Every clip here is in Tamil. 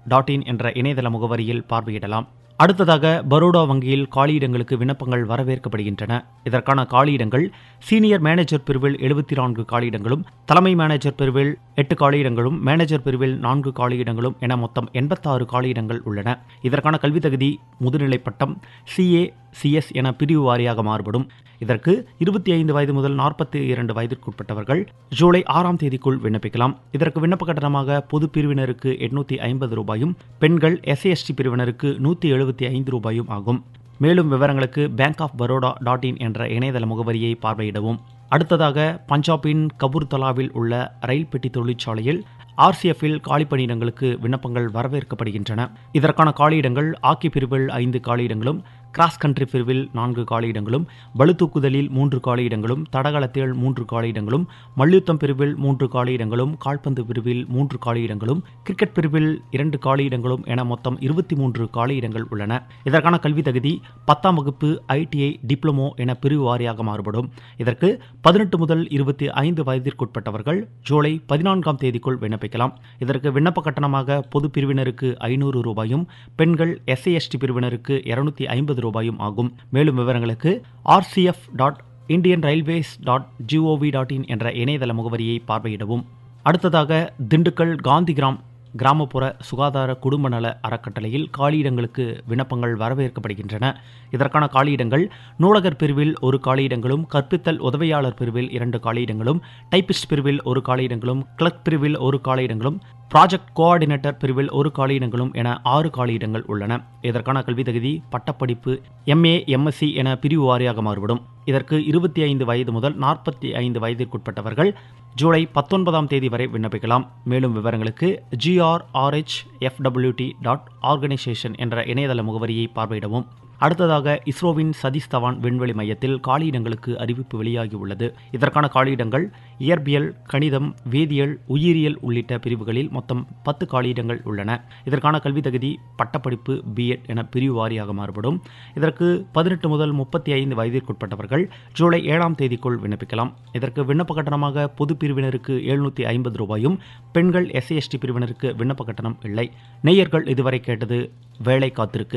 டாட் இன் என்ற இணையதள முகவரியில் பார்வையிடலாம் அடுத்ததாக பரோடா வங்கியில் காலியிடங்களுக்கு விண்ணப்பங்கள் வரவேற்கப்படுகின்றன இதற்கான காலியிடங்கள் சீனியர் மேனேஜர் பிரிவில் எழுபத்தி நான்கு காலியிடங்களும் தலைமை மேனேஜர் பிரிவில் எட்டு காலியிடங்களும் மேனேஜர் பிரிவில் நான்கு காலியிடங்களும் என மொத்தம் எண்பத்தாறு காலியிடங்கள் உள்ளன இதற்கான கல்வி தகுதி முதுநிலை பட்டம் சிஏ சிஎஸ் என பிரிவு வாரியாக மாறுபடும் இதற்கு இருபத்தி ஐந்து வயது முதல் நாற்பத்தி இரண்டு வயதிற்குட்பட்டவர்கள் ஜூலை ஆறாம் தேதிக்குள் விண்ணப்பிக்கலாம் இதற்கு விண்ணப்ப கட்டணமாக பொது பிரிவினருக்கு எட்நூத்தி ஐம்பது ரூபாயும் பெண்கள் எஸ்சிஎஸ்டி பிரிவினருக்கு நூற்றி எழுபத்தி ஐந்து ரூபாயும் ஆகும் மேலும் விவரங்களுக்கு bank of Baroda dot in என்ற இணையதள முகவரியை பார்வையிடவும் அடுத்ததாக பஞ்சாபின் கபூர்தலாவில் உள்ள ரயில் பெட்டி தொழிற்சாலையில் ஆர்சிஎஃப்பில் காலி பணியிடங்களுக்கு விண்ணப்பங்கள் வரவேற்கப்படுகின்றன இதற்கான காலியிடங்கள் ஆக்கி பிரிவில் ஐந்து காலியிடங்களும் கிராஸ் கண்ட்ரி பிரிவில் நான்கு காலியிடங்களும் பளுதூக்குதலில் மூன்று காலியிடங்களும் தடகளத்தில் மூன்று காலியிடங்களும் மல்யுத்தம் பிரிவில் மூன்று காலியிடங்களும் கால்பந்து பிரிவில் மூன்று காலியிடங்களும் கிரிக்கெட் பிரிவில் இரண்டு காலியிடங்களும் என மொத்தம் இருபத்தி மூன்று காலியிடங்கள் உள்ளன இதற்கான கல்வி தகுதி பத்தாம் வகுப்பு ஐடிஐ டிப்ளமோ என பிரிவு வாரியாக மாறுபடும் இதற்கு பதினெட்டு முதல் இருபத்தி ஐந்து வயதிற்குட்பட்டவர்கள் ஜூலை பதினான்காம் தேதிக்குள் விண்ணப்பிக்கலாம் இதற்கு விண்ணப்ப கட்டணமாக பொது பிரிவினருக்கு ஐநூறு ரூபாயும் பெண்கள் எஸ்சி எஸ்டி பிரிவினருக்கு இருநூத்தி ஐம்பது ரூபாயும் ஆகும் மேலும் விவரங்களுக்கு RCF dot Indian railways dot GOV dot in என்ற இணையதள முகவரியை பார்வையிடவும் அடுத்ததாக திண்டுக்கல் காந்திகிராம் கிராமப்புற சுகாதார குடும்ப நல அறக்கட்டளையில் காலியிடங்களுக்கு விண்ணப்பங்கள் வரவேற்கப்படுகின்றன இதற்கான காலியிடங்கள் நூலகர் பிரிவில் ஒரு காலியிடங்களும் கற்பித்தல் உதவியாளர் பிரிவில் இரண்டு காலியிடங்களும் டைபிஸ்ட் பிரிவில் ஒரு காலியிடங்களும் கிளர்க் பிரிவில் ஒரு காலியிடங்களும் ப்ராஜெக்ட் கோஆர்டினேட்டர் பிரிவில் ஒரு காலியிடங்களும் என ஆறு காலியிடங்கள் உள்ளன இதற்கான கல்வி தகுதி பட்டப்படிப்பு எம்ஏ எம்எஸ்சி என பிரிவு வாரியாக மாறுபடும் இதற்கு இருபத்தி ஐந்து வயது முதல் நாற்பத்தி ஐந்து வயதிற்குட்பட்டவர்கள் ஜூலை பத்தொன்பதாம் தேதி வரை விண்ணப்பிக்கலாம் மேலும் விவரங்களுக்கு ஜிஆர்ஆர்ஹெச் எஃப்டபிள்யூடி டாட் ஆர்கனைசேஷன் என்ற இணையதள முகவரியை பார்வையிடவும் அடுத்ததாக இஸ்ரோவின் சதீஷ் தவான் விண்வெளி மையத்தில் காலியிடங்களுக்கு அறிவிப்பு வெளியாகியுள்ளது இதற்கான காலியிடங்கள் இயற்பியல் கணிதம் வேதியியல் உயிரியல் உள்ளிட்ட பிரிவுகளில் மொத்தம் பத்து காலியிடங்கள் உள்ளன இதற்கான கல்வி தகுதி பட்டப்படிப்பு பிஎட் என பிரிவு வாரியாக மாறுபடும் இதற்கு பதினெட்டு முதல் முப்பத்தி ஐந்து வயதிற்குட்பட்டவர்கள் ஜூலை ஏழாம் தேதிக்குள் விண்ணப்பிக்கலாம் இதற்கு விண்ணப்ப கட்டணமாக பொது பிரிவினருக்கு எழுநூற்றி ஐம்பது ரூபாயும் பெண்கள் எஸ்சி எஸ்டி பிரிவினருக்கு விண்ணப்ப கட்டணம் இல்லை நேயர்கள் இதுவரை கேட்டது வேலை காத்திருக்கு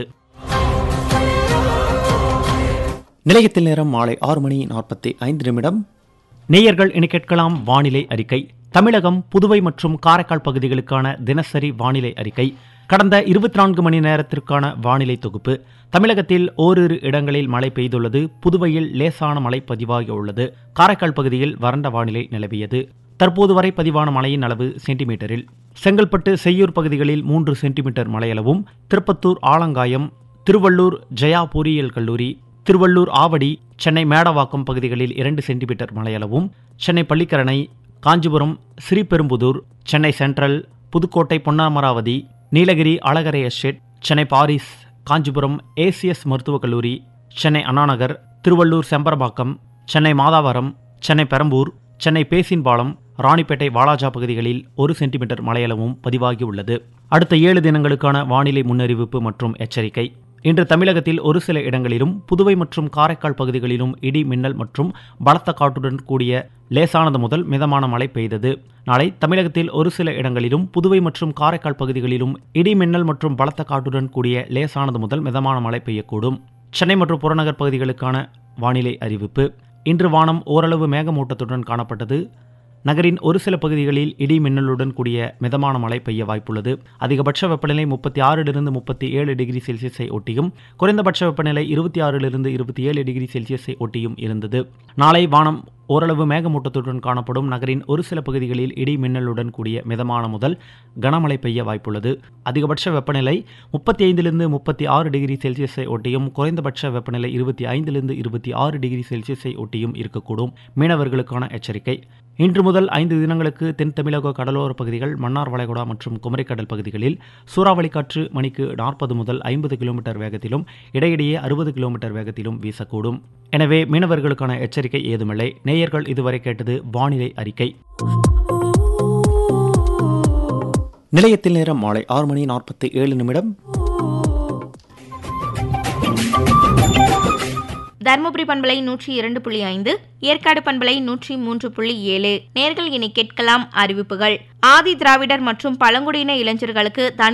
நிலையத்தில் நேரம் மாலை ஆறு மணி நாற்பத்தி ஐந்து நிமிடம் நேயர்கள் இனி கேட்கலாம் வானிலை அறிக்கை தமிழகம் புதுவை மற்றும் காரைக்கால் பகுதிகளுக்கான தினசரி வானிலை அறிக்கை கடந்த இருபத்தி நான்கு மணி நேரத்திற்கான வானிலை தொகுப்பு தமிழகத்தில் ஓரிரு இடங்களில் மழை பெய்துள்ளது புதுவையில் லேசான மழை பதிவாகியுள்ளது காரைக்கால் பகுதியில் வறண்ட வானிலை நிலவியது தற்போது வரை பதிவான மழையின் அளவு சென்டிமீட்டரில் செங்கல்பட்டு செய்யூர் பகுதிகளில் மூன்று சென்டிமீட்டர் மழையளவும் திருப்பத்தூர் ஆலங்காயம் திருவள்ளூர் ஜெயா பொறியியல் கல்லூரி திருவள்ளூர் ஆவடி சென்னை மேடவாக்கம் பகுதிகளில் இரண்டு சென்டிமீட்டர் மழையளவும் Chennai Pallikaranai Kanchipuram Sriperumbudur Chennai central Pudukkottai Ponnamaravathi Nilgiris Alagarai estate Chennai Parrys Kanchipuram ACS மருத்துவக் கல்லூரி சென்னை அண்ணாநகர் திருவள்ளூர் செம்பரபாக்கம் சென்னை மாதாவரம் சென்னை பெரம்பூர் சென்னை பேசின்பாலம் ராணிப்பேட்டை வாலாஜா பகுதிகளில் ஒரு சென்டிமீட்டர் மழையளவும் பதிவாகியுள்ளது அடுத்த ஏழு தினங்களுக்கான வானிலை முன்னறிவிப்பு மற்றும் எச்சரிக்கை இன்று தமிழகத்தில் ஒரு சில இடங்களிலும் புதுவை மற்றும் காரைக்கால் பகுதிகளிலும் இடி மின்னல் மற்றும் பலத்த காற்றுடன் கூடிய லேசானது முதல் மிதமான மழை பெய்தது நாளை தமிழகத்தில் ஒரு சில இடங்களிலும் புதுவை மற்றும் காரைக்கால் பகுதிகளிலும் இடி மின்னல் மற்றும் பலத்த காற்றுடன் கூடிய லேசானது முதல் மிதமான மழை பெய்யக்கூடும் சென்னை மற்றும் புறநகர் பகுதிகளுக்கான வானிலை அறிவிப்பு இன்று வானம் ஓரளவு மேகமூட்டத்துடன் காணப்பட்டது நகரின் ஒரு சில பகுதிகளில் இடி மின்னலுடன் கூடிய மிதமான மழை பெய்ய வாய்ப்புள்ளது அதிகபட்ச வெப்பநிலை முப்பத்தி ஆறிலிருந்து முப்பத்தி ஏழு டிகிரி செல்சியஸை ஒட்டியும் குறைந்தபட்ச வெப்பநிலை இருபத்தி ஆறிலிருந்து இருபத்தி ஏழு டிகிரி செல்சியஸை ஒட்டியும் இருந்தது நாளை வானம் ஓரளவு மேகமூட்டத்துடன் காணப்படும் நகரின் ஒரு சில பகுதிகளில் இடி மின்னலுடன் கூடிய மிதமான முதல் கனமழை பெய்ய வாய்ப்புள்ளது அதிகபட்ச வெப்பநிலை முப்பத்தி ஐந்திலிருந்து முப்பத்தி ஆறு டிகிரி செல்சியஸை ஒட்டியும் குறைந்தபட்ச வெப்பநிலை இருபத்தி ஐந்திலிருந்து இருபத்தி ஆறு டிகிரி செல்சியஸை ஒட்டியும் இருக்கக்கூடும் மீனவர்களுக்கான எச்சரிக்கை இன்று முதல் ஐந்து தினங்களுக்கு தென் தமிழக கடலோர பகுதிகள் மன்னார் வளைகுடா மற்றும் குமரிக்கடல் பகுதிகளில் சூறாவளி காற்று மணிக்கு நாற்பது முதல் ஐம்பது கிலோமீட்டர் வேகத்திலும் இடையிடையே அறுபது கிலோமீட்டர் வேகத்திலும் வீசக்கூடும் எனவே மீனவர்களுக்கான எச்சரிக்கை ஏதுமில்லை நேயர்கள் இதுவரை கேட்டது வானிலை அறிக்கை நிலையத்தில் நேரம் மாலை ஆறு மணி நாற்பத்தி ஏழு நிமிடம் தருமபுரி பண்பலை நூற்றி இரண்டு புள்ளி ஐந்து ஏற்காடு பண்பலை நூற்றி மூன்று புள்ளி ஏழு நேர்கள் இனி கேட்கலாம் அறிவிப்புகள் ஆதி திராவிடர் மற்றும் பழங்குடியின இளைஞர்களுக்கு தனி